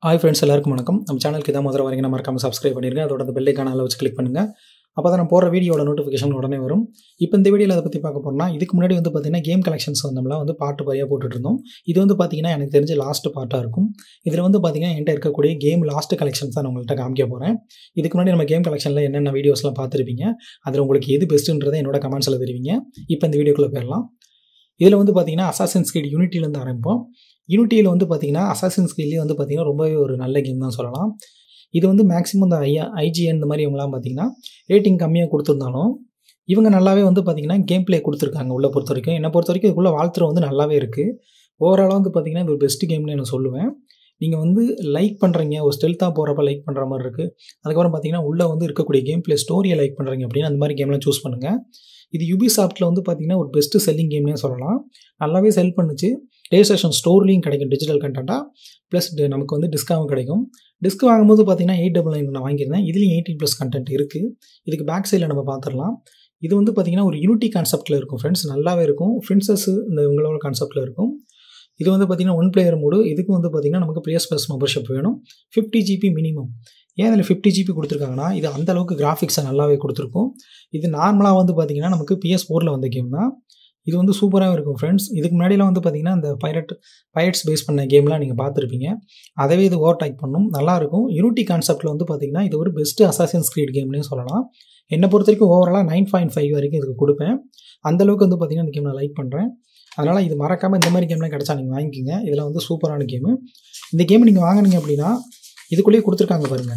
hi friends எல்லாருக்கும் வணக்கம் நம்ம சேனலுக்கு இதான் முதல்ல வரீங்க மறக்காம சப்ஸ்கிரைப் பண்ணிருங்க அதோட அந்த பெல்லை காணால வச்சு கிளிக் பண்ணுங்கள் அப்போ தான் நான் போகிற வீடியோட நோட்டிஃபிகேஷன் உடனே வரும் இப்போ இந்த வீடியோவில் அதை பற்றி பார்க்க போறோம்னா இதுக்கு முன்னாடி வந்து பார்த்தீங்கன்னா கேம் கலெக்ஷன்ஸ் நம்மளாம் வந்து பாட்டு பாரியாக போட்டுட்டு இருந்தோம் இது வந்து பார்த்தீங்கன்னா எனக்கு தெரிஞ்ச லாஸ்ட் பார்ட்டாக இருக்கும் இதில் வந்து பார்த்தீங்கன்னா என்கிட்ட இருக்கக்கூடிய கேம் லாஸ்ட் கலெக்ஷன்ஸ் தான் நான் உங்கள்கிட்ட காமிக்க போகிறேன் இதுக்கு முன்னாடி நம்ம கேம் கலெக்ஷனில் என்னென்ன வீடியோஸ்லாம் பார்த்துருப்பீங்க அதில் உங்களுக்கு எது பெஸ்ட்டுன்றதை என்னோட கமெண்ட்ஸில் தெரிவிங்க இப்போ இந்த வீடியோக்குள்ளே போயிடலாம் இதில் வந்து பார்த்தீங்கன்னா அசாசின் ஸ்கிரீட் யூனிட்டிலேருந்து ஆரம்பிப்போம் யூனிட்டியில் வந்து பார்த்தீங்கன்னா அசாசின் ஸ்கிரீட்லேயே வந்து பார்த்தீங்கன்னா ரொம்பவே ஒரு நல்ல கேம் தான் சொல்லலாம் இது வந்து மேக்ஸிமம் இந்த ஐயா ஐஜிஎன் இந்த மாதிரி இவங்களாம் பார்த்தீங்கன்னா ரேட்டிங் கம்மியாக கொடுத்துருந்தாலும் இவங்க நல்லாவே வந்து பார்த்தீங்கன்னா கேம் ப்ளே கொடுத்துருக்காங்க உள்ளே பொறுத்த வரைக்கும் என்னை பொறுத்த வரைக்கும் இதுக்குள்ளே வாழ்த்துற வந்து நல்லாவே இருக்குது ஓவராலாக வந்து பார்த்தீங்கன்னா இது ஒரு பெஸ்ட் கேம்னு நான் சொல்லுவேன் நீங்கள் வந்து லைக் பண்ணுறீங்க ஒரு ஸ்டெல்த்தாக போகிறப்ப லைக் பண்ணுற மாதிரி இருக்குது அதுக்கப்புறம் பார்த்தீங்கன்னா உள்ளே வந்து இருக்கக்கூடிய கேம் ப்ளே ஸ்டோரியை லைக் பண்ணுறீங்க அப்படின்னு அந்த மாதிரி கேம்லாம் சூஸ் பண்ணுங்கள் இது யூபி சாஃப்ட்டில் வந்து பார்த்தீங்கன்னா ஒரு பெஸ்ட்டு செல்லிங் கேம்னே சொல்லலாம் நல்லாவே செல் பண்ணுச்சு ப்ளே ஸ்டேஷன் ஸ்டோர்லேயும் கிடைக்கும் டிஜிட்டல் கண்டென்ட்டாக ப்ளஸ் நமக்கு வந்து டிஸ்காவும் கிடைக்கும் டிஸ்க் வாங்கும்போது பார்த்தீங்கன்னா எயிட் டபுள் நைன் நான் வாங்கியிருந்தேன் இதுலேயும் எயிட்டீன் ப்ளஸ் கண்டென்ட் இருக்குது இதுக்கு பேக் சைடில் நம்ம பார்த்துடலாம் இது வந்து பார்த்தீங்கன்னா ஒரு யூனிட்டி கான்செப்ட்டில் இருக்கும் ஃப்ரெண்ட்ஸ் நல்லாவே இருக்கும் ஃப்ரெண்ட்ஸஸ் இந்த இவங்களோட கான்செப்ட்டில் இருக்கும் இது வந்து பார்த்தீங்கன்னா ஒன் பிளேயர் மூடு இதுக்கு வந்து பார்த்தீங்கன்னா நமக்கு ப்ளேஸ் ப்ளஸ் மெம்பர்ஷிப் வேணும் ஃபிஃப்டி ஜிபி மினிமம் ஏன் இதில் ஃபிஃப்டி ஜிபி கொடுத்துருக்காங்கன்னா இது அந்த அளவுக்கு கிராஃபிக்ஸை நல்லாவே கொடுத்துருக்கும் இது நார்மலாக வந்து பார்த்தீங்கன்னா நமக்கு பிஎஸ் ஃபோரில் வந்த கேம் தான் இது வந்து சூப்பராக இருக்கும் ஃப்ரெண்ட்ஸ் இதுக்கு முன்னாடிலாம் வந்து பார்த்தீங்கன்னா இந்த பைரட் பைரட்ஸ் பேஸ் பண்ண கேம்லாம் நீங்கள் பார்த்துருப்பீங்க அதவே இது ஓவர் டைக் பண்ணும் நல்லாயிருக்கும் யூனிட்டி கான்செப்ட்டில் வந்து பார்த்தீங்கன்னா இது ஒரு பெஸ்ட்டு அசாசியன் ஸ்க்ரீட் கேம்னே சொல்லலாம் என்னை பொறுத்த வரைக்கும் ஓவராலாக நைன் பாயிண்ட் ஃபைவ் வரைக்கும் இதுக்கு கொடுப்பேன் அந்தளவுக்கு வந்து பார்த்தீங்கன்னா இந்த கேம் நான் லைக் பண்ணுறேன் அதனால் இது மறக்காமல் இந்த மாதிரி கேம்லாம் கிடச்சா நீங்கள் வாங்கிக்கிங்க இதில் வந்து சூப்பரான கேமு இந்த கேம் நீங்கள் வாங்கினீங்க அப்படின்னா இதுக்குள்ளேயே கொடுத்துருக்காங்க பாருங்கள்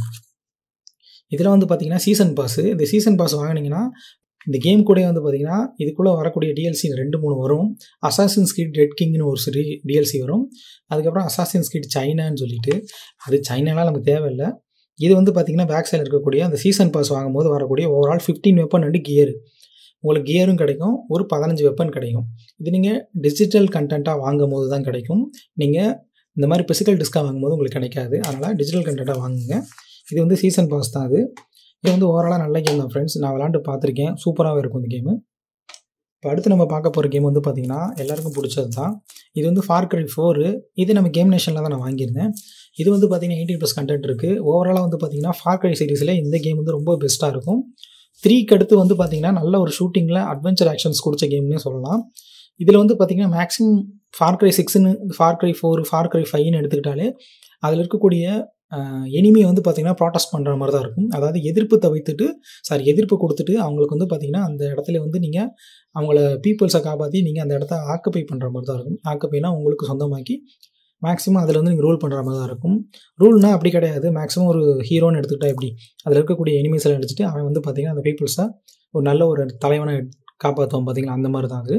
இதில் வந்து பார்த்தீங்கன்னா சீசன் பாஸு இந்த சீசன் பாஸ் வாங்கினீங்கன்னா இந்த கேம் கூட வந்து பார்த்தீங்கன்னா இதுக்குள்ளே வரக்கூடிய டிஎல்சி ரெண்டு மூணு வரும் அசாசின் ஸ்கிரீட் ரெட் கிங்னு ஒரு சரி டிஎல்சி வரும் அதுக்கப்புறம் அசாசின் ஸ்கிரீட் சைனான்னு சொல்லிட்டு அது சைனாலாம் நமக்கு தேவையில்லை இது வந்து பார்த்தீங்கன்னா பேக் சைடில் இருக்கக்கூடிய அந்த சீசன் பாஸ் வாங்கும்போது வரக்கூடிய overall fifteen weapon and gear உங்களுக்கு கியரும் கிடைக்கும் ஒரு பதினஞ்சு வெப்பன் கிடைக்கும் இது நீங்கள் டிஜிட்டல் கண்டென்ட்டாக வாங்கும் போது தான் கிடைக்கும் நீங்கள் இந்த மாதிரி பிசிக்கல் டிஸ்காக வாங்கும்போது உங்களுக்கு கிடைக்காது அதனால் டிஜிட்டல் கண்டென்ட்டாக வாங்குங்க இது வந்து சீசன் பாஸ் தான் அது இது வந்து ஓவராலாக நல்ல கேம் தான் ஃப்ரெண்ட்ஸ் நான் விளாண்டு பார்த்துருக்கேன் சூப்பராகவே இருக்கும் இந்த கேமு இப்போ அடுத்து நம்ம பார்க்க போகிற கேம் வந்து பார்த்திங்கன்னா எல்லாருக்கும் பிடிச்சது தான் இது வந்து ஃபார் கிரை ஃபோரு இது நம்ம கேம் நேஷனில் தான் நான் வாங்கியிருந்தேன் இது வந்து பார்த்திங்கன்னா எயிட்டீன் ப்ளஸ் கண்டென்ட் இருக்குது ஓவராலாக வந்து பார்த்திங்கன்னா ஃபார் கிரை சீரிஸில் இந்த கேம் வந்து ரொம்ப பெஸ்ட்டாக இருக்கும் த்ரீக்கு அடுத்து வந்து பார்த்திங்கன்னா நல்ல ஒரு ஷூட்டிங்கில் அட்வென்ச்சர் ஆக்ஷன்ஸ் கொடுத்த கேம்னே சொல்லலாம் இதில் வந்து பார்த்திங்கன்னா மேக்ஸிமம் ஃபார் கிரை சிக்ஸ்னு Far Cry four Far Cry ஃபைவ்னு எடுத்துக்கிட்டாலே அதில் இருக்கக்கூடிய எனிமியை வந்து பார்த்திங்கன்னா ப்ராட்டஸ்ட் பண்ணுற மாதிரி தான் இருக்கும் அதாவது எதிர்ப்பு தவிர்த்துட்டு சாரி எதிர்ப்பு கொடுத்துட்டு அவங்களுக்கு வந்து பார்த்திங்கன்னா அந்த இடத்துல வந்து நீங்கள் அவங்கள பீப்புள்ஸை காப்பாற்றி நீங்கள் அந்த இடத்த ஆக்குப்பை பண்ணுற மாதிரி தான் இருக்கும் ஆக்குப்பைனா உங்களுக்கு சொந்தமாக்கி மேக்ஸிமம் அதில் வந்து நீங்கள் ரூல் பண்ணுற மாதிரி தான் இருக்கும் ரூல்னால் அப்படி கிடையாது மேக்ஸிமம் ஒரு ஹீரோன்னு எடுத்துக்கிட்டா எப்படி அதில் இருக்கக்கூடிய எனிமீஸ் எல்லாம் அடிச்சுட்டு அவன் வந்து பார்த்திங்கன்னா அந்த பீப்புள்ஸை ஒரு நல்ல ஒரு தலைவனை காப்பாற்றுவோம் பார்த்திங்களா அந்த மாதிரி தான் அது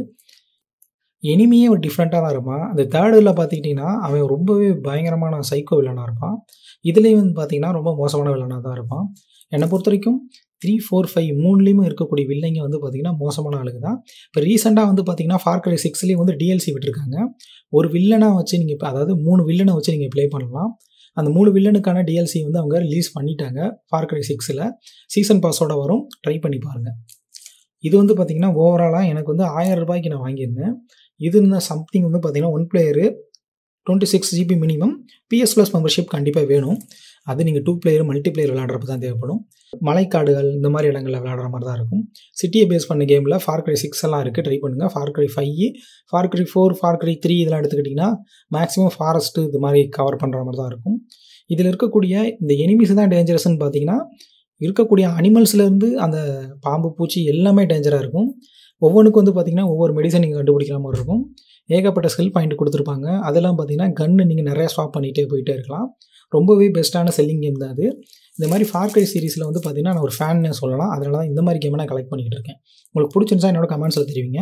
எனிமியே ஒரு டிஃப்ரெண்ட்டாக தான் இருப்பான் அந்த தேர்டில் பார்த்துக்கிட்டிங்கன்னா அவன் ரொம்பவே பயங்கரமான சைக்கோ வில்லனாக இருப்பான் இதுலேயும் வந்து பார்த்திங்கன்னா ரொம்ப மோசமான வில்லனாக தான் இருப்பான் என்னை பொறுத்த வரைக்கும் த்ரீ ஃபோர் ஃபைவ் மூணுலேயுமே இருக்கக்கூடிய வில்லைங்க வந்து பார்த்திங்கன்னா மோசமான ஆளுங்க தான் இப்போ ரீசெண்டாக வந்து பார்த்திங்கன்னா ஃபார்க்கரை சிக்ஸ்லேயும் வந்து டிஎல்சி விட்டுருக்காங்க ஒரு வில்லனாக வச்சு நீங்கள் இப்போ அதாவது மூணு வில்லனை வச்சு நீங்கள் ப்ளே பண்ணலாம் அந்த மூணு வில்லனுக்கான டிஎல்சி வந்து அவங்க ரிலீஸ் பண்ணிட்டாங்க ஃபார்க்கரை சிக்ஸில் சீசன் பாஸோட வரும் ட்ரை பண்ணி பாருங்கள் இது வந்து பார்த்திங்கன்னா ஓவராலாக எனக்கு வந்து ஆயிரம் ரூபாய்க்கு நான் வாங்கியிருந்தேன் இது இருந்தால் சம்திங் வந்து பார்த்திங்கன்னா one player twenty six GB minimum PS plus membership கண்டிப்பாக வேணும் அது நீங்கள் டூ பிளேயர் மல்டி பிளேயர் விளாட்றப்ப தான் தேவைப்படும் மலைக்காடுகள் இந்த மாதிரி இடங்களில் விளாட்ற மாதிரி தான் இருக்கும் சிட்டியை பேஸ் பண்ண கேமில் ஃபார்க்ரை சிக்ஸ் எல்லாம் இருக்குது ட்ரை பண்ணுங்கள் Far Cry five Far Cry four Far Cry three இதெல்லாம் எடுத்துக்கிட்டிங்கன்னா மேக்ஸிமம் ஃபாரஸ்ட்டு இது மாதிரி கவர் பண்ணுற மாதிரி தான் இருக்கும் இதில் இருக்கக்கூடிய இந்த எனிமிஸ் தான் டேஞ்சரஸ்ன்னு பார்த்தீங்கன்னா இருக்கக்கூடிய அனிமல்ஸ்லேருந்து அந்த பாம்பு பூச்சி எல்லாமே டேஞ்சராக இருக்கும் ஒவ்வொன்றுக்கும் வந்து பார்த்திங்கன்னா ஒவ்வொரு மெடிசன் நீங்கள் கண்டுபிடிக்கிற மாதிரி இருக்கும் ஏகப்பட்ட ஸ்கில் பாயிண்ட் கொடுத்துருப்பாங்க அதெல்லாம் பார்த்தீங்கன்னா கன்று நீங்கள் நிறையா ஸ்வாப் பண்ணிகிட்டே போயிட்டே இருக்கலாம் ரொம்பவே பெஸ்ட்டான செல்லிங் கேம் தான் அது இந்த மாதிரி ஃபார்க்கை சீரிஸில் வந்து பார்த்திங்கன்னா நான் ஒரு ஃபேன்னு சொல்லலாம் அதனால தான் இந்த மாதிரி கேமை நான் கலெக்ட் பண்ணிக்கிட்டு இருக்கேன் உங்களுக்கு பிடிச்சிருந்தா என்னோட கமெண்ட்ஸில் தெரிவிங்க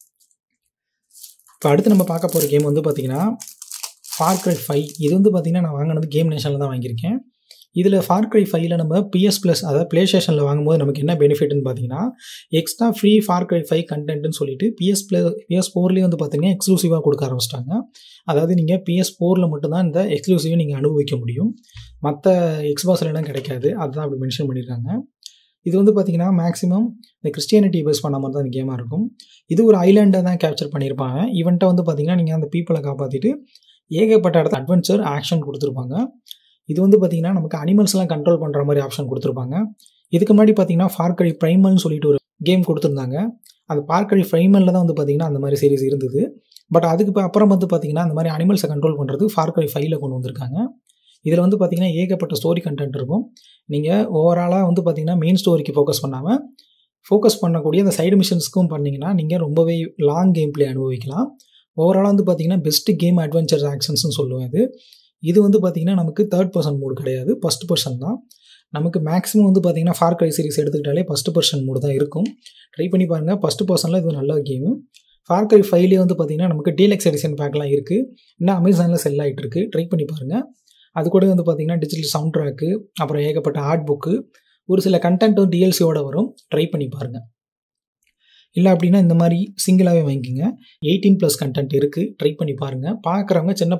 இப்போ அடுத்து நம்ம பார்க்க போகிற கேம் வந்து பார்த்திங்கன்னா ஃபார்க்ரை ஃபைவ் இது வந்து பார்த்திங்கன்னா நான் வாங்கினது கேம் நேஷனில் தான் வாங்கியிருக்கேன் இதில் ஃபார்க்ரை ஃபைவ்ல நம்ம பிஎஸ் ப்ளஸ் அதாவது ப்ளே ஸ்டேஷனில் வாங்கும்போது நமக்கு என்ன பெனிஃபிட்னு பார்த்தீங்கன்னா எக்ஸ்ட்ரா ஃப்ரீ ஃபார்க்ரை ஃபைவ் கண்டென்ட்னு சொல்லிட்டு பிஎஸ் ப்ளே பிஎஸ் ஃபோர்லேயே வந்து பார்த்தீங்கன்னா எக்ஸ்க்ளூசிவாக கொடுக்க ஆரம்பிச்சிட்டாங்க அதாவது நீங்கள் பிஎஸ் ஃபோரில் மட்டும்தான் இந்த எக்ஸ்க்ளூசிவை நீங்கள் அனுபவிக்க முடியும் மற்ற எக்ஸ்பாஸ்லாம் கிடைக்காது அதுதான் அப்படி மென்ஷன் பண்ணியிருக்காங்க இது வந்து பார்த்தீங்கன்னா மேக்ஸிமம் இந்த கிறிஸ்டியானிட்டி பேஸ் பண்ண மாதிரி தான் இந்த கேமாக இருக்கும் இது ஒரு ஐலாண்டை தான் கேப்சர் பண்ணியிருப்பாங்க ஈவெண்ட்டை வந்து பார்த்தீங்கன்னா நீங்கள் அந்த பீப்புளை காப்பாற்றிட்டு ஏகப்பட்ட இடத்துல அட்வென்ச்சர் ஆக்ஷன் கொடுத்துருப்பாங்க இது வந்து பார்த்திங்கன்னா நமக்கு அனிமல்ஸ்லாம் கண்ட்ரோல் பண்ணுற மாதிரி ஆப்ஷன் கொடுத்துருப்பாங்க இதுக்கு முன்னாடி பார்த்தீங்கன்னா ஃபார்க்கழி ப்ரைமல்னு சொல்லிட்டு ஒரு கேம் கொடுத்துருந்தாங்க அந்த பார்க்கழி ப்ரைமலில் தான் வந்து பார்த்திங்கன்னா அந்த மாதிரி சீரிஸ் இருந்தது பட் அதுக்கு இப்போ அப்புறம் வந்து பார்த்திங்கன்னா அந்த மாதிரி அனிமல்ஸை கண்ட்ரோல் பண்ணுறது ஃபார்க்கழி ஃபைவ்ல கொண்டு வந்திருக்காங்க இதில் வந்து பார்த்திங்கன்னா ஏகப்பட்ட ஸ்டோரி கண்டென்ட் இருக்கும் நீங்கள் ஓவராலாக வந்து பார்த்திங்கன்னா மெயின் ஸ்டோரிக்கு ஃபோக்கஸ் பண்ணாமல் ஃபோக்கஸ் பண்ணக்கூடிய அந்த சைடு மிஷன்ஸ்க்கும் பண்ணிங்கன்னா நீங்கள் ரொம்பவே லாங் கேம் பிளே அனுபவிக்கலாம் ஓவராலாக வந்து பார்த்திங்கன்னா பெஸ்ட்டு கேம் அட்வென்ச்சர் ஆக்ஷன்ஸ்னு சொல்லுவேன் இது இது வந்து பார்த்திங்கன்னா நமக்கு தேர்ட் பர்சன் மூடு கிடையாது ஃபஸ்ட் பர்சன் தான் நமக்கு மேக்ஸிமம் வந்து பார்த்திங்கன்னா ஃபார் கிரை சீரிஸ் எடுத்துக்கிட்டாலே ஃபஸ்ட் பர்சன் மூடு தான் இருக்கும் ட்ரை பண்ணி பாருங்கள் ஃபஸ்ட் பர்சனில் இது நல்ல கேமு ஃபார் கிரை ஃபைவ்லேயே வந்து பார்த்திங்கன்னா நமக்கு டீலக்ஸ் எடிஷன் பேக்லாம் இருக்குது இன்னும் அமேசானில் செல் ஆகிட்டு இருக்குது ட்ரை பண்ணி பாருங்கள் அது கூட வந்து பார்த்திங்கன்னா டிஜிட்டல் சவுண்ட் ட்ராக்கு அப்புறம் ஏகப்பட்ட ஆர்ட் புக்கு ஒரு சில கண்டென்ட்டும் டிஎல்சியோட வரும் ட்ரை பண்ணி பாருங்கள் இல்லை அப்படின்னா இந்த மாதிரி சிங்கிளாகவே வாங்கிக்கோங்க எயிட்டீன் ப்ளஸ் கண்டென்ட் இருக்குது ட்ரை பண்ணி பாருங்கள் பார்க்குறவங்க சின்ன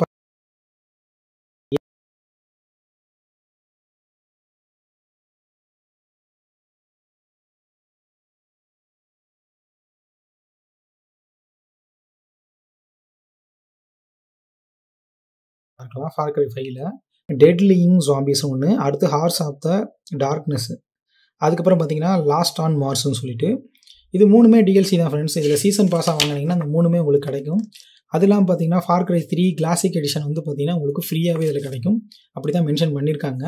பார்க்கலாம் ஃபார்க்கரை ஃபைவ்ல டெட்லியிங் ஜாம்பிஸ் ஒன்று அடுத்து ஹார்ஸ் ஆஃப் த டார்க்னஸ் அதுக்கப்புறம் பார்த்தீங்கன்னா லாஸ்ட் ஆன் மார்ஸ்னு சொல்லிட்டு இது மூணுமே டிஎல்சி தான் ஃப்ரெண்ட்ஸ் இதில் சீசன் பாஸாக வாங்கினீங்கன்னா அந்த மூணுமே உங்களுக்கு கிடைக்கும் அது இல்லாமல் பார்த்தீங்கன்னா Far Cry three classic edition வந்து பார்த்தீங்கன்னா உங்களுக்கு ஃப்ரீயாகவே இதில் கிடைக்கும் அப்படி தான் மென்ஷன் பண்ணியிருக்காங்க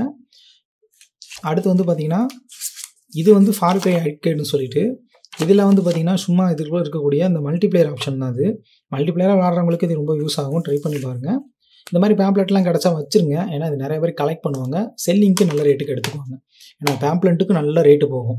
அடுத்து வந்து பார்த்தீங்கன்னா இது வந்து ஃபார் கிரை அட்கேட்னு சொல்லிட்டு இதில் வந்து பார்த்தீங்கன்னா சும்மா இதுக்குள்ள இருக்கக்கூடிய அந்த மல்டிப்ளேயர் ஆப்ஷன் தான் அது மல்டிப்ளேயராக விளாட்றவங்களுக்கு இது ரொம்ப யூஸ் ஆகும் ட்ரை பண்ணி பாருங்கள் இந்த மாதிரி பேம்ப்ளெட்லாம் கிடச்சா வச்சுருங்க ஏன்னா இது நிறைய பேர் கலெக்ட் பண்ணுவாங்க செல்லிங்க்கு நல்ல ரேட்டுக்கு எடுத்துக்குவாங்க ஏன்னா பேம்ப்ளெண்ட்டுக்கு நல்ல ரேட்டு போகும்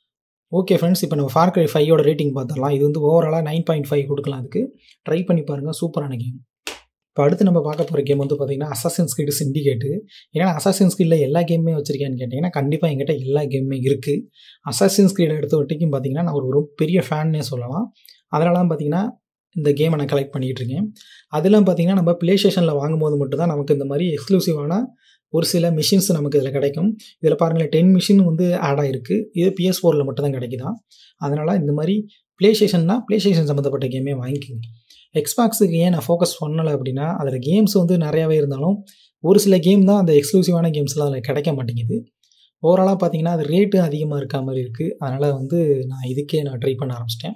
ஓகே ஃப்ரெண்ட்ஸ் இப்போ நம்ம ஃபார்க்கரை ஃபைவோட ரேட்டிங் பார்த்துடலாம் இது வந்து ஓவராலாக நைன் பாயிண்ட் ஃபைவ் கொடுக்கலாம் அதுக்கு ட்ரை பண்ணி பாருங்கள் சூப்பரான கேம் இப்போ அடுத்து நம்ம பார்க்க போகிற கேம் வந்து பார்த்தீங்கன்னா அசாசின் ஸ்கிரீட் சிண்டிகேட்டு ஏன்னா அசாசின் ஸ்கிரீடில் எல்லா கேமுமே வச்சிருக்கேன்னு கேட்டிங்கன்னா கண்டிப்பாக எங்கிட்ட எல்லா கேமுமே இருக்குது அசாசின் ஸ்கிரீடை எடுத்த வரைக்கும் பார்த்தீங்கன்னா நான் ஒரு பெரிய ஃபேன்னே சொல்லலாம் அதனால பார்த்தீங்கன்னா இந்த கேமை நான் கலெக்ட் பண்ணிகிட்டு இருக்கேன் அதெல்லாம் பார்த்தீங்கன்னா நம்ம ப்ளே ஸ்டேஷனில் வாங்கும்போது மட்டும்தான் நமக்கு இந்த மாதிரி எக்ஸ்க்ளூசிவான ஒரு சில மிஷின்ஸ் நமக்கு இதில் கிடைக்கும் இதில் பாருங்களேன் டென் மிஷின் வந்து ஆட் ஆகிருக்கு இது பிஎஸ் ஃபோரில் மட்டும் தான் கிடைக்குதான் அதனால் இந்த மாதிரி ப்ளே ஸ்டேஷன்னா ப்ளே ஸ்டேஷன் சம்மந்தப்பட்ட கேமே வாங்கிக்கோங்க எக்ஸ்பாக்ஸுக்கு ஏன் நான் ஃபோக்கஸ் பண்ணலை அப்படின்னா அதில் கேம்ஸ் வந்து நிறையாவே இருந்தாலும் ஒரு சில கேம் தான் அந்த எக்ஸ்க்ளூசிவான கேம்ஸ்லாம் அதில் கிடைக்க மாட்டேங்குது ஓவராலாக பார்த்தீங்கன்னா அது ரேட்டு அதிகமாக இருக்க மாதிரி இருக்குது அதனால் வந்து நான் இதுக்கே நான் ட்ரை பண்ண ஆரம்பிச்சிட்டேன்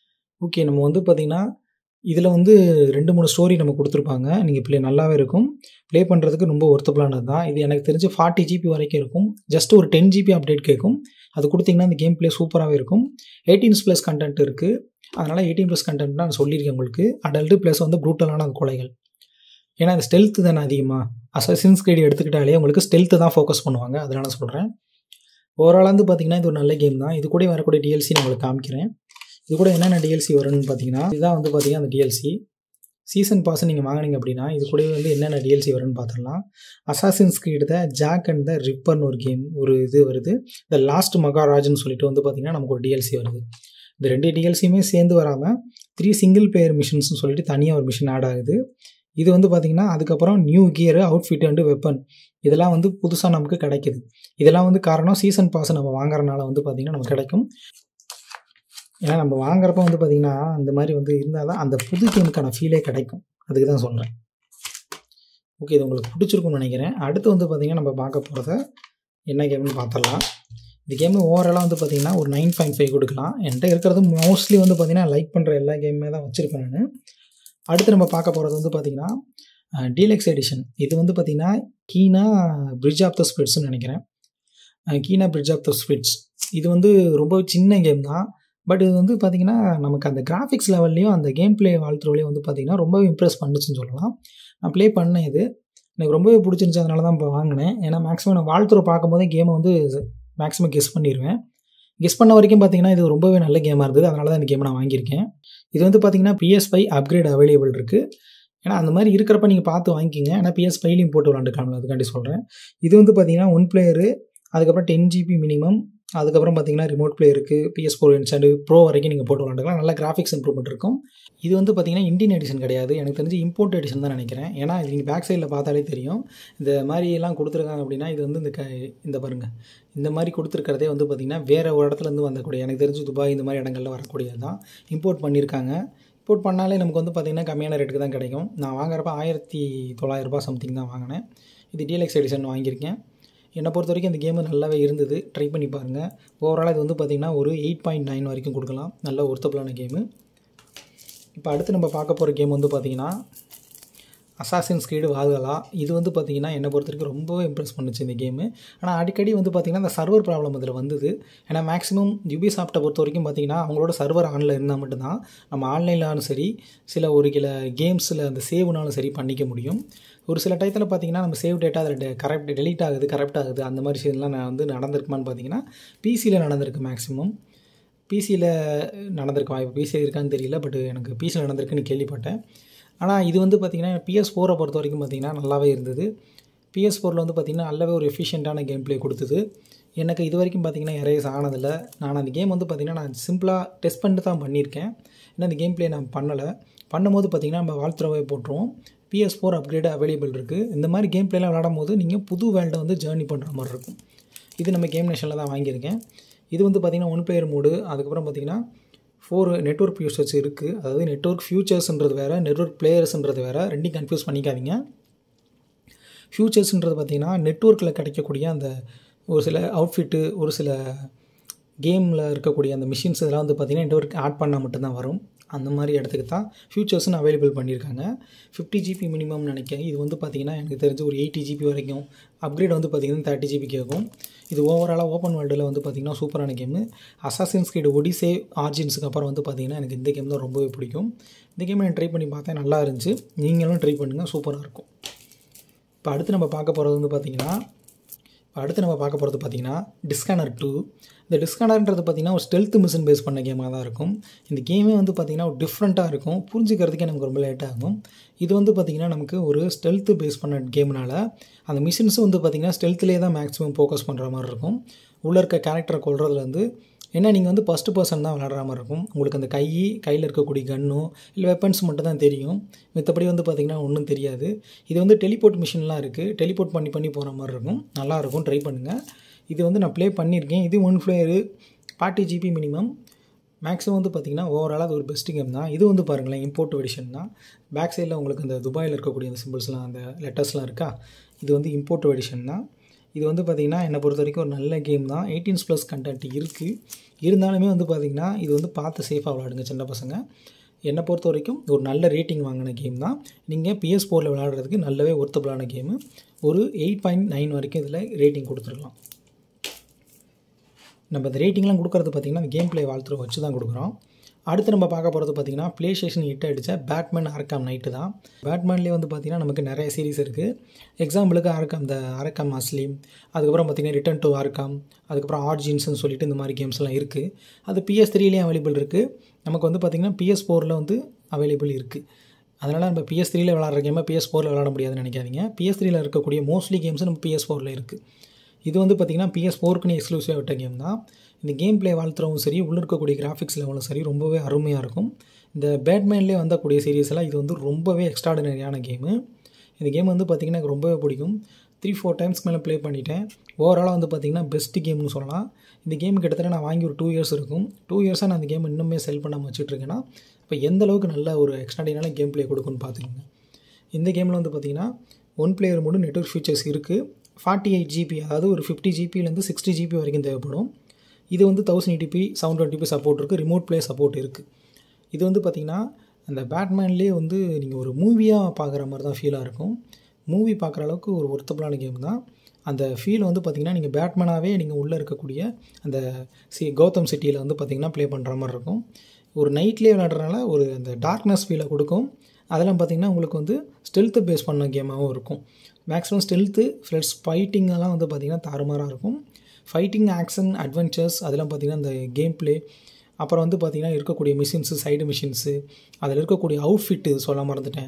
ஓகே நம்ம வந்து பார்த்திங்கன்னா இதில் வந்து ரெண்டு மூணு ஸ்டோரி நம்ம கொடுத்துருப்பாங்க நீங்கள் ப்ளே நல்லாவே இருக்கும் ப்ளே பண்ணுறதுக்கு ரொம்ப ஒர்த்தபுளானது தான் இது எனக்கு தெரிஞ்சு ஃபார்ட்டி ஜிபி வரைக்கும் இருக்கும் ஜஸ்ட் ஒரு டென் ஜிபி அப்டேட் கேட்கும் அது கொடுத்தீங்கன்னா இந்த கேம் ப்ளே சூப்பராகவே இருக்கும் எயிட்டீன்ஸ் ப்ளஸ் கண்டென்ட் இருக்குது அதனால் எயிட்டீன் ப்ளஸ் கண்டென்ட் நான் சொல்லியிருக்கேன் உங்களுக்கு அடல்ட்டு ப்ளஸ் வந்து ப்ரூட்டலான அந்த கொலைகள் ஏன்னா இந்த ஸ்டெல்த்து தானே அதிகமாக அசசின்ஸ் கிரேடி எடுத்துக்கிட்டாலே உங்களுக்கு ஸ்டெல்த்து தான் ஃபோக்கஸ் பண்ணுவாங்க அதனால சொல்கிறேன் ஓவராலாக வந்து பார்த்திங்கன்னா இது ஒரு நல்ல கேம் தான் இது கூட வரக்கூடிய டிஎல்சி நான் உங்களுக்கு காமிக்கிறேன் இது கூட என்னென்ன டிஎல்சி வரும்னு பார்த்தீங்கன்னா இதுதான் வந்து பார்த்தீங்கன்னா அந்த டிஎல்சி சீசன் பாஸ் நீங்கள் வாங்கினீங்க அப்படின்னா இது கூட வந்து என்னென்ன டிஎல்சி வரும்னு பார்த்துடலாம் Assassin's Creed the Jack and the ரிப்பர்னு ஒரு கேம் ஒரு இது வருது த லாஸ்ட் மகாராஜ்னு சொல்லிட்டு வந்து பார்த்தீங்கன்னா நமக்கு ஒரு டிஎல்சி வருது இந்த ரெண்டு டிஎல்சியுமே சேர்ந்து வராமல் த்ரீ சிங்கிள் பிளேயர் மிஷின்ஸ்னு சொல்லிட்டு தனியாக ஒரு மிஷின் ஆட் ஆகுது இது வந்து பார்த்திங்கன்னா அதுக்கப்புறம் new gear outfit and weapon இதெல்லாம் வந்து புதுசாக நமக்கு கிடைக்குது இதெல்லாம் வந்து காரணம் சீசன் பாஸ் நம்ம வாங்குறதுனால வந்து பார்த்திங்கன்னா நமக்கு கிடைக்கும் ஏன்னா நம்ம வாங்குறப்ப வந்து பார்த்திங்கன்னா அந்த மாதிரி வந்து இருந்தால் தான் அந்த புது கேமுக்கான ஃபீலே கிடைக்கும் அதுக்கு தான் சொல்கிறேன் ஓகே இது உங்களுக்கு பிடிச்சிருக்கும்னு நினைக்கிறேன் அடுத்து வந்து பார்த்திங்கன்னா நம்ம பார்க்க போகிறத என்ன கேம்னு பார்த்துடலாம் இந்த கேமு ஓவராலாக வந்து பார்த்திங்கன்னா ஒரு நைன் பாயிண்ட் ஃபைவ் கொடுக்கலாம் என்கிட்ட இருக்கிறது மோஸ்ட்லி வந்து பார்த்திங்கன்னா லைக் பண்ணுற எல்லா கேமுமே தான் வச்சுருப்பேன் நான் அடுத்து நம்ம பார்க்க போகிறது வந்து பார்த்திங்கன்னா டீலக்ஸ் எடிஷன் இது வந்து பார்த்திங்கன்னா கீனா பிரிட்ஜ் ஆஃப் த ஸ்பிரிட்ஸ்னு நினைக்கிறேன் Kena bridge of the spirits இது வந்து ரொம்ப சின்ன கேம் தான் பட் இது வந்து பார்த்திங்கன்னா நமக்கு அந்த கிராஃபிக்ஸ் லெவல்லையும் அந்த கேம் பிளே வாழ்த்துறவுலையும் வந்து பார்த்திங்கன்னா ரொம்பவே இம்ப்ரெஸ் பண்ணுச்சுன்னு சொல்லலாம் நான் ப்ளே பண்ணேன் இது எனக்கு ரொம்பவே பிடிச்சிருந்துச்சி அதனால தான் இப்போ வாங்கினேன் ஏன்னா மேக்ஸிமம் நான் வாழ்த்துறை பார்க்கும்போதே கேமை வந்து மேக்ஸிமம் கெஸ் பண்ணிடுவேன் கெஸ் பண்ண வரைக்கும் பார்த்தீங்கன்னா இது ரொம்பவே நல்ல கேமாக இருந்தது அதனால தான் இந்த கேமை நான் வாங்கியிருக்கேன் இது வந்து பார்த்தீங்கன்னா பிஎஸ் ஃபைவ் அப்கிரேட் அவைலபிள் இருக்குது ஏன்னா அந்த மாதிரி இருக்கிறப்ப நீங்கள் பார்த்து வாங்கிக்கிங்க ஏன்னா பிஎஸ் ஃபைவ்லையும் போட்டு விளாண்டுக்கலாம் அதுக்காண்டி சொல்கிறேன் இது வந்து பார்த்தீங்கன்னா ஒன் பிளேயரு அதுக்கப்புறம் டென் ஜிபி மினிமம் அதுக்கப்புறம் பார்த்தீங்கன்னா ரிமோட் பிளே இருக்குது பிஎஸ் ஃபோர் இன்ஸ்டன்ட் ப்ரோ வரைக்கும் நீங்கள் போட்டு விளாண்டுக்கலாம் நல்ல கிராஃபிக்ஸ் இம்ப்ரூவ்மெண்ட் இருக்கும் இது வந்து பார்த்தீங்கன்னா இந்தியன் எடிஷன் கிடையாது எனக்கு தெரிஞ்சு இம்போர்ட் எடிஷன் தான் நினைக்கிறேன் ஏன்னா இது நீங்கள் பேக் சைடில் பார்த்தாலே தெரியும் இந்த மாதிரி எல்லாம் கொடுத்துருக்காங்க அப்படின்னா இது வந்து இந்த க இந்த பாருங்கள் இந்த மாதிரி கொடுத்துருக்கிறதே வந்து பார்த்திங்கன்னா வேறு ஒரு இடத்துலேருந்து வந்தக்கூடிய எனக்கு தெரிஞ்சு துபாய் இந்த மாதிரி இடங்களில் வரக்கூடியது தான் இம்போர்ட் பண்ணியிருக்காங்க இம்போர்ட் பண்ணாலே நமக்கு வந்து பார்த்திங்கன்னா கம்மியான ரேட்டுக்கு தான் கிடைக்கும் நான் வாங்குறப்ப ஆயிரத்தி தொள்ளாயிரரூபா சம்திங் தான் வாங்கினேன் இது டிஎல்எக்ஸ் எடிஷன் வாங்கியிருக்கேன் என்னை பொறுத்த வரைக்கும் இந்த கேமு நல்லாவே இருந்தது ட்ரை பண்ணி பாருங்கள் ஓவராலாக இது வந்து பார்த்திங்கன்னா ஒரு எயிட் பாயிண்ட் நைன் வரைக்கும் கொடுக்கலாம் நல்ல ஒர்த்தபுளான கேமு இப்போ அடுத்து நம்ம பார்க்க போகிற கேம் வந்து பார்த்திங்கன்னா அசாசின்ஸ் ஸ்கிரீடு வால்கலா இது வந்து பார்த்திங்கன்னா என்னை பொறுத்த வரைக்கும் ரொம்ப இம்ப்ரெஸ் பண்ணுச்சு இந்த கேமு ஆனால் அடிக்கடி வந்து பார்த்திங்கன்னா இந்த சர்வர் ப்ராப்ளம் இதில் வந்தது ஏன்னா மேக்ஸிமம் யூபி சாப்பிட்ட பொறுத்த வரைக்கும் பார்த்திங்கன்னா அவங்களோட சர்வர் ஆனில் இருந்தால் மட்டும்தான் நம்ம ஆன்லைன்லாலும் சரி சில ஒரு சில கேம்ஸில் அந்த சேவ்னாலும் சரி பண்ணிக்க முடியும் ஒரு சில டயத்தில் பார்த்திங்கன்னா நம்ம சேவ் டேட்டா அதில் கரெக்ட் டெலீட் ஆகுது கரெக்ட் ஆகுது அந்த மாதிரி விஷயம்லாம் நான் வந்து நடந்திருக்குமான்னு பார்த்தீங்கன்னா பிசியில் நடந்திருக்கு மேக்ஸிமம் பிசியில் நடந்திருக்கு வாய்ப்பு பிசியில் இருக்கான்னு தெரியல பட் எனக்கு பிசியில் நடந்திருக்குன்னு கேள்விப்பட்டேன் ஆனால் இது வந்து பார்த்திங்கன்னா பிஎஸ் ஃபோரை பொறுத்த வரைக்கும் பார்த்திங்கன்னா நல்லாவே இருந்தது பிஎஸ் ஃபோரில் வந்து பார்த்திங்கன்னா நல்லாவே ஒரு எஃபிஷியண்ட்டான கேம் ப்ளே கொடுத்தது எனக்கு இது வரைக்கும் பார்த்திங்கன்னா எரேஸ் ஆனதில்லை நான் அந்த கேம் வந்து பார்த்திங்கன்னா நான் சிம்பிளாக டெஸ்ட் பண்ணிட்டு தான் பண்ணியிருக்கேன் ஏன்னா அந்த கேம் ப்ளே நான் பண்ணலை பண்ணும்போது பார்த்திங்கன்னா நம்ம வாழ்த்துறவை போட்டுருவோம் பிஎஸ் ஃபோர் அப்கிரேடு அவைலபிள் இருக்குது இந்த மாதிரி கேம் ப்ளேலாம் விளாடும் போது நீங்கள் புது வேர்ல்டை வந்து ஜேர்னி பண்ணுற மாதிரி இருக்கும் இது நம்ம கேம் நேஷனில் தான் வாங்கியிருக்கேன் இது வந்து பார்த்திங்கன்னா ஒன் பிளேயர் மோடு அதுக்கப்புறம் பார்த்திங்கன்னா ஃபோர் நெட்ஒர்க் யூசர்ஸ் இருக்குது அதாவது நெட்ஒர்க் ஃபியூச்சர்ஸ்ன்றது வேறு நெட்ஒர்க் பிளேயர்ஸ்ன்றது வேறு ரெண்டையும் கன்ஃபியூஸ் பண்ணிக்காதீங்க ஃபியூச்சர்ஸ்ன்றது பார்த்திங்கன்னா நெட்ஒர்க்கில் கிடைக்கக்கூடிய அந்த ஒரு சில அவுட்ஃபிட்டு ஒரு சில கேமில் இருக்கக்கூடிய அந்த மிஷின்ஸ் இதெல்லாம் வந்து பார்த்திங்கன்னா நெட்ஒர்க் ஆட் பண்ணால் மட்டும்தான் வரும் அந்த மாதிரி இடத்துக்கு தான் ஃபியூச்சர்ஸ்னு அவைலபிள் பண்ணியிருக்காங்க ஃபிஃப்டி ஜிபி மினிமம் நினைக்கிறேன் இது வந்து பார்த்திங்கன்னா எனக்கு தெரிஞ்சு ஒரு எயிட்டி ஜிபி வரைக்கும் அப்கிரேட் வந்து பார்த்திங்கன்னா தேர்ட்டி ஜிபி கேட்கும் இது ஓவராலாக ஓப்பன் வேர்ல்டில் வந்து பார்த்திங்கன்னா சூப்பரான கேமு அசாசின்ஸ் கிரீடு ஒடிசே ஆர்ஜின்ஸுக்கு அப்புறம் வந்து பார்த்திங்கன்னா எனக்கு இந்த கேம் தான் ரொம்பவே பிடிக்கும் இந்த கேமை நான் ட்ரை பண்ணி பார்த்தேன் நல்லா இருந்துச்சு நீங்களும் ட்ரை பண்ணுங்கள் சூப்பராக இருக்கும் இப்போ அடுத்து நம்ம பார்க்க போகிறது வந்து பார்த்திங்கன்னா இப்போ அடுத்து நம்ம பார்க்க போகிறது பார்த்திங்கன்னா டிஸ்கனர் டூ இந்த டிஸ்கனர்ன்றது பார்த்திங்கன்னா ஒரு ஸ்டெல்த் மிஷின் பேஸ் பண்ண கேமாக தான் இருக்கும் இந்த கேமே வந்து பார்த்திங்கன்னா ஒரு டிஃப்ரெண்ட்டாக இருக்கும் புரிஞ்சுக்கிறதுக்கே நமக்கு ரொம்ப லேட் ஆகும் இது வந்து பார்த்திங்கன்னா நமக்கு ஒரு ஸ்டெல்த்து பேஸ் பண்ண கேம்னால அந்த மிஷின்ஸும் வந்து பார்த்திங்கன்னா ஸ்டெல்த்லேயே தான் மேக்ஸிமம் ஃபோக்கஸ் பண்ணுற மாதிரி இருக்கும் உள்ளே இருக்க கேரக்டரை கொள்றதுலேருந்து ஏன்னா நீங்கள் வந்து ஃபஸ்ட்டு பர்சன் தான் விளாட்ற மாதிரி இருக்கும் உங்களுக்கு அந்த கை கையில் இருக்கக்கூடிய கன்னோ இல்லை வெப்பன்ஸ் மட்டும் தான் தெரியும் மித்தபடி வந்து பார்த்திங்கன்னா ஒன்றும் தெரியாது இது வந்து டெலிபோர்ட் மிஷின்லாம் இருக்குது டெலிபோர்ட் பண்ணி பண்ணி போகிற மாதிரி இருக்கும் நல்லாயிருக்கும் ட்ரை பண்ணுங்கள் இது வந்து நான் ப்ளே பண்ணியிருக்கேன் இது one player forty GB minimum maximum வந்து பார்த்திங்கன்னா ஓவராலாக அது ஒரு பெஸ்ட் கேம் தான் இது வந்து பாருங்களேன் இம்போர்ட் எடிஷன் தான் பேக் சைடில் உங்களுக்கு அந்த துபாயில் இருக்கக்கூடிய அந்த சிம்பிள்ஸ்லாம் அந்த லெட்டர்ஸ்லாம் இருக்கா இது வந்து இம்போர்ட் எடிஷன் தான் இது வந்து பார்த்திங்கன்னா என்னை பொறுத்த வரைக்கும் ஒரு நல்ல கேம் தான் எயிட்டீன்ஸ் ப்ளஸ் கண்டென்ட் இருக்குது இருந்தாலுமே வந்து பார்த்திங்கன்னா இது வந்து பார்த்து சேஃபாக விளாடுங்க சின்ன பசங்க என்னை பொறுத்த வரைக்கும் ஒரு நல்ல ரேட்டிங் வாங்கின கேம் தான் நீங்கள் பிஎஸ் ஃபோரில் விளாடுறதுக்கு நல்லாவே ஒர்த்தபுளான கேமு ஒரு எயிட் பாயிண்ட் நைன் வரைக்கும் இதில் ரேட்டிங் கொடுத்துருக்கலாம் நம்ம இந்த ரேட்டிங்லாம் கொடுக்குறது பார்த்திங்கன்னா கேம் ப்ளே வாழ்த்துற வச்சு தான் கொடுக்குறோம் அடுத்து நம்ம பார்க்க போகிறது பார்த்திங்கன்னா ப்ளே ஸ்டேஷன் ஹிட் அடித்த பேட்மேன் ஆர்காம் நைட்டு தான் பேட்மேன்லேயே வந்து பார்த்திங்கன்னா நமக்கு நிறைய சீரிஸ் இருக்குது எக்ஸாம்பிளுக்கு ஆர்காம் இந்த ஆர்காம் அஸ்லீம் அதுக்கப்புறம் பார்த்திங்கன்னா ரிட்டன் டு ஆர்காம் அதுக்கப்புறம் ஆர்ஜின்ஸ்னு சொல்லிட்டு இந்த மாதிரி கேம்ஸ்லாம் இருக்குது அது பிஎஸ் த்ரீலேயும் அவைலபிள் இருக்குது நமக்கு வந்து பார்த்திங்கன்னா பிஎஸ் ஃபோரில் வந்து அவைலபிள் இருக்குது அதனால் நம்ம பிஎஸ் த்ரீல விளாட்ற கேமை பிஎஸ் ஃபோரில் விளாட முடியாதுன்னு நினைக்காதீங்க பிஎஸ் த்ரீல இருக்கக்கூடிய மோஸ்ட்லி கேம்ஸ் நம்ம பிஎஸ் ஃபோரில் இருக்குது இது வந்து பார்த்திங்கன்னா பிஎஸ் ஃபோருக்குன்னு எக்ஸ்க்ளூசிவாக விட்ட கேம் தான் இந்த கேம் ப்ளே வாழ்த்துறவும் சரி உள்ளே இருக்கக்கூடிய கிராஃபிக்ஸ் லெவலும் சரி ரொம்பவே அருமையாக இருக்கும் இந்த பேட்மேன்லேயே வந்தக்கூடிய சீரியஸ் எல்லாம் இது வந்து ரொம்பவே எக்ஸ்ட்ராடினரியான கேமு இந்த கேம் வந்து பார்த்திங்கன்னா எனக்கு ரொம்பவே பிடிக்கும் த்ரீ ஃபோர் டைம்ஸ் மேலே ப்ளே பண்ணிட்டேன் ஓவராலாக வந்து பார்த்திங்கன்னா பெஸ்ட் கேம்னு சொல்லலாம் இந்த கேம் கிட்டத்தட்ட நான் வாங்கி ஒரு டூ இயர்ஸ் இருக்கும் டூ இயர்ஸாக நான் அந்த கேம் இன்னுமே செல் பண்ணாமல் வச்சுட்ருக்கேன்னா இப்போ எந்த அளவுக்கு நல்ல ஒரு எக்ஸ்ட்ராடினான கேம் ப்ளே கொடுக்குன்னு பார்த்துக்கோங்க இந்த கேமில் வந்து பார்த்திங்கன்னா one player mode network features இருக்குது ஃபார்ட்டி எயிட் ஜிபி அதாவது ஒரு ஃபிஃப்டி ஜிபிலேருந்து சிக்ஸ்டி ஜிபி வரைக்கும் தேவைப்படும் இது வந்து thousand eighty p seven twenty p support இருக்குது ரிமோட் ப்ளே சப்போர்ட் இருக்குது இது வந்து பார்த்திங்கன்னா அந்த பேட்மேன்லேயே வந்து நீங்கள் ஒரு மூவியாக பார்க்குற மாதிரி தான் ஃபீலாக இருக்கும் மூவி பார்க்குற அளவுக்கு ஒரு ஒர்த்தபுளான கேம் தான் அந்த ஃபீல் வந்து பார்த்திங்கன்னா நீங்கள் பேட்மேனாகவே நீங்கள் உள்ளே இருக்கக்கூடிய அந்த சி கௌதம் சிட்டியில் வந்து பார்த்திங்கன்னா ப்ளே பண்ணுற மாதிரி இருக்கும் ஒரு நைட்லேயே விளையாடுறதுனால ஒரு அந்த டார்க்னஸ் ஃபீலை கொடுக்கும் அதெல்லாம் பார்த்திங்கன்னா உங்களுக்கு வந்து ஸ்டெல்த்து பேஸ் பண்ண கேமாகவும் இருக்கும் மேக்ஸிமம் ஸ்டெல்த்து ப்ளஸ் ஃபைட்டிங்கெல்லாம் வந்து பார்த்திங்கன்னா தாறுமாறாக இருக்கும் ஃபைட்டிங் ஆக்ஷன் அட்வென்ச்சர்ஸ் அதெல்லாம் பார்த்திங்கன்னா இந்த கேம் ப்ளே அப்புறம் வந்து பார்த்திங்கன்னா இருக்கக்கூடிய மிஷின்ஸு சைடு மிஷின்ஸு அதில் இருக்கக்கூடிய அவுட்ஃபிட்டு சொல்ல மறந்துட்டேன்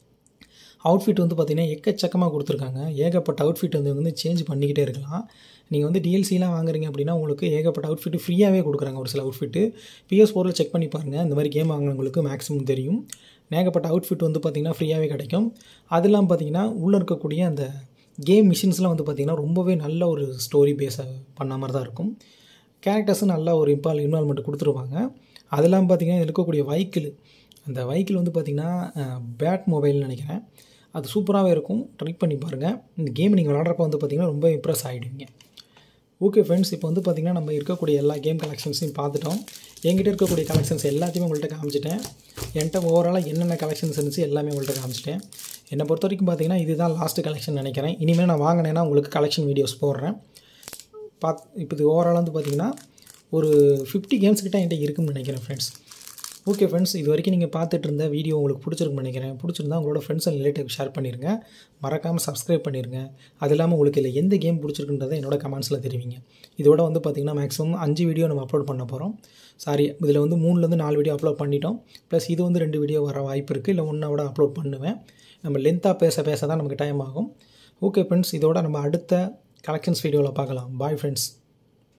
அவுட்ஃபிட் வந்து பார்த்திங்கன்னா எக்கச்சக்கமாக கொடுத்துருக்காங்க ஏகப்பட்ட அவுட்ஃபிட் வந்து வந்து சேஞ்ச் பண்ணிக்கிட்டே இருக்கலாம் நீங்கள் வந்து டிஎல்சிலாம் வாங்குறீங்க அப்படின்னா உங்களுக்கு ஏகப்பட்ட அவுட்ஃபிட்டு ஃப்ரீயாகவே கொடுக்குறாங்க ஒரு சில அவுட்ஃபிட்டு பிஎஸ் ஃபோரில் செக் பண்ணி பாருங்கள் இந்த மாதிரி கேம் வாங்கினவங்களுக்கு மேக்ஸிமம் தெரியும் ஏகப்பட்ட அவுட்ஃபிட் வந்து பார்த்திங்கன்னா ஃப்ரீயாகவே கிடைக்கும் அதெல்லாம் பார்த்திங்கன்னா உள்ளே இருக்கக்கூடிய அந்த கேம் மிஷின்ஸ்லாம் வந்து பார்த்திங்கன்னா ரொம்பவே நல்ல ஒரு ஸ்டோரி பேஸை பண்ண மாதிரி தான் இருக்கும் கேரக்டர்ஸும் நல்ல ஒரு இம்பால் இன்வால்மெண்ட் கொடுத்துருவாங்க அதெல்லாம் பார்த்திங்கன்னா இருக்கக்கூடிய வைக்கிள் அந்த வைக்கிள் வந்து பார்த்திங்கன்னா பேட் மொபைல்னு நினைக்கிறேன் அது சூப்பராகவே இருக்கும் ட்ரை பண்ணி பாருங்கள் இந்த கேம் நீங்கள் விளாட்றப்ப வந்து பார்த்திங்கன்னா ரொம்ப இம்ப்ரெஸ் ஆகிடுவீங்க ஓகே ஃப்ரெண்ட்ஸ் இப்போ வந்து பார்த்திங்கன்னா நம்ம இருக்கக்கூடிய எல்லா கேம் கலெக்ஷன்ஸையும் பார்த்துட்டோம் என்கிட்ட இருக்கக்கூடிய கலெக்ஷன்ஸ் எல்லாத்தையுமே உங்கள்கிட்ட காமிச்சிட்டேன் என்கிட்ட ஓவராலாக என்னென்ன கலெக்ஷன்ஸ் இருந்துச்சு எல்லாமே உங்கள்கிட்ட காமிச்சிட்டேன் என்னை பொறுத்த வரைக்கும் பார்த்தீங்கன்னா இதுதான் லாஸ்ட்டு கலெக்ஷன் நினைக்கிறேன் இனிமேல் நான் வாங்கினேன்னா உங்களுக்கு கலெக்ஷன் வீடியோஸ் போடுறேன் பாத் இப்போ இது ஓவராலாக வந்து பார்த்திங்கன்னா ஒரு ஃபிஃப்டி கேம்ஸ் கிட்ட என்கிட்ட இருக்குன்னு நினைக்கிறேன் ஃப்ரெண்ட்ஸ் ஓகே ஃப்ரெண்ட்ஸ் இது வரைக்கும் நீங்கள் பார்த்துட்டு இருந்த வீடியோ உங்களுக்கு பிடிச்சிருக்குன்னு நினைக்கிறேன் பிடிச்சிருந்தா உங்களோட ஃப்ரெண்ட்ஸ் அண்ட் ரிலேட்டிவ் ஷேர் பண்ணிடுங்க மறக்காமல் சப்ஸ்கிரைப் பண்ணிடுங்க அது இல்லாமல் உங்களுக்கு இல்லை எந்த கேம் பிடிச்சிருக்குன்றதை என்னோட கமெண்ட்ஸில் தெரிவிங்க இதோட வந்து பார்த்திங்கன்னா மேக்ஸிமம் அஞ்சு வீடியோ நம்ம அப்லோட் பண்ண போகிறோம் சாரி இதில் வந்து மூணுலேருந்து நாலு வீடியோ அப்லோட் பண்ணிட்டோம் ப்ளஸ் இது வந்து ரெண்டு வீடியோ வர வாய்ப்பு இருக்குது இல்லை ஒன்றா விட அப்லோட் பண்ணுவேன் நம்ம லென்த்தாக பேச பேச தான் நமக்கு டைம் ஆகும் ஓகே ஃப்ரெண்ட்ஸ் இதோட நம்ம அடுத்த கலெக்ஷன்ஸ் வீடியோவில் பார்க்கலாம் பாய் ஃப்ரெண்ட்ஸ்